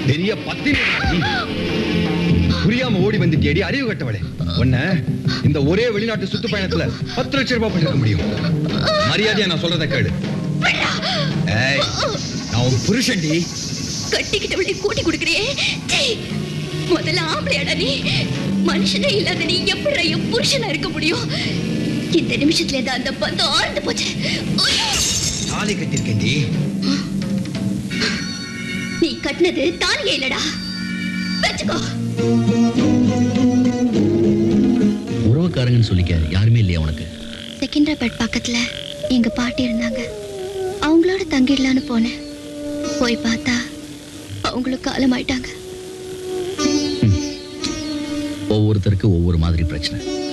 பெரிய பத்தினி நீ. புரியாம ஓடி வந்துட்டியடி அறிவு கட்டவளே உன்ன இந்த ஒரே வெளிநாட்டு சுத்துப்பயணத்துல பத்து லட்சம் ரூபாய் பண்ணிருக்க முடியும் மரியாதையா நான் சொல்றத கேளு ஏய் நான் உன் புருஷன்டி கட்டிக்கிட்டவளை கூட்டி கொடுக்குறியே டேய், முதல்ல ஆம்பளையாடா நீ மனுஷனே இல்லாத நீ எப்படி என் புருஷனா இருக்க முடியும் இந்த நிமிஷத்துல தான் அந்த பந்தம் ஆழ்ந்து போச்சு ஐயோ! தாலி கட்டியிருக்கேன்டி நீ கட்டினது தாலியே இல்லடா வச்சுக்கோ உறவுக்காரங்கன்னு சொல்லிக்க யாருமே இல்லையா உனக்கு செகண்டராபாத் பக்கத்துல எங்க பாட்டி இருந்தாங்க அவங்களோட தங்கிடலான்னு போனேன் போய் பார்த்தா அவங்களும் காலமாயிட்டாங்க ஒவ்வொருத்தருக்கு ஒவ்வொரு மாதிரி பிரச்சனை